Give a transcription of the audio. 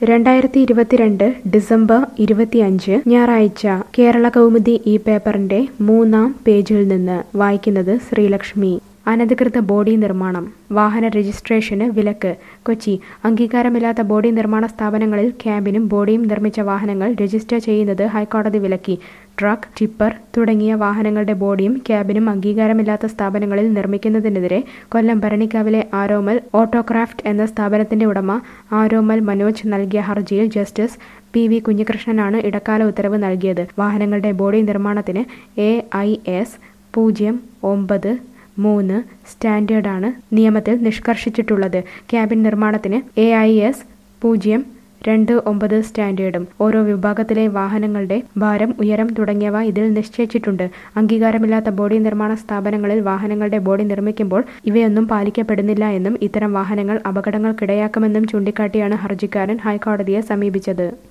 രണ്ടായിരത്തി ഇരുപത്തിരണ്ട് ഡിസംബർ ഇരുപത്തിയഞ്ച് ഞായറാഴ്ച കേരള കൗമുദി ഈ പേപ്പറിന്റെ മൂന്നാം പേജിൽ നിന്ന് വായിക്കുന്നത് ശ്രീലക്ഷ്മി അനധികൃത ബോഡി നിർമ്മാണം വാഹന രജിസ്ട്രേഷന് വിലക്ക് കൊച്ചി അംഗീകാരമില്ലാത്ത ബോഡി നിർമ്മാണ സ്ഥാപനങ്ങളിൽ ക്യാബിനും ബോഡിയും നിർമ്മിച്ച വാഹനങ്ങൾ രജിസ്റ്റർ ചെയ്യുന്നത് ഹൈക്കോടതി വിലക്കി ട്രക്ക് ടിപ്പർ തുടങ്ങിയ വാഹനങ്ങളുടെ ബോഡിയും ക്യാബിനും അംഗീകാരമില്ലാത്ത സ്ഥാപനങ്ങളിൽ നിർമ്മിക്കുന്നതിനെതിരെ കൊല്ലം ഭരണിക്കാവിലെ ആരോമൽ ഓട്ടോക്രാഫ്റ്റ് എന്ന സ്ഥാപനത്തിന്റെ ഉടമ ആരോമൽ മനോജ് നൽകിയ ഹർജിയിൽ ജസ്റ്റിസ് പി വി കുഞ്ഞികൃഷ്ണനാണ് ഇടക്കാല ഉത്തരവ് നൽകിയത് വാഹനങ്ങളുടെ ബോഡി നിർമ്മാണത്തിന് എ ഐ എസ് പൂജ്യം ഒമ്പത് മൂന്ന് സ്റ്റാൻഡേർഡാണ് നിയമത്തിൽ നിഷ്കർഷിച്ചിട്ടുള്ളത് ക്യാബിൻ നിർമ്മാണത്തിന് എ ഐ എസ് പൂജ്യം രണ്ട് ഒമ്പത് സ്റ്റാൻഡേർഡും ഓരോ വിഭാഗത്തിലെ വാഹനങ്ങളുടെ ഭാരം ഉയരം തുടങ്ങിയവ ഇതിൽ നിശ്ചയിച്ചിട്ടുണ്ട് അംഗീകാരമില്ലാത്ത ബോഡി നിർമ്മാണ സ്ഥാപനങ്ങളിൽ വാഹനങ്ങളുടെ ബോഡി നിർമ്മിക്കുമ്പോൾ ഇവയൊന്നും പാലിക്കപ്പെടുന്നില്ല എന്നും ഇത്തരം വാഹനങ്ങൾ അപകടങ്ങൾക്കിടയാക്കുമെന്നും ചൂണ്ടിക്കാട്ടിയാണ് ഹർജിക്കാരൻ ഹൈക്കോടതിയെ സമീപിച്ചത്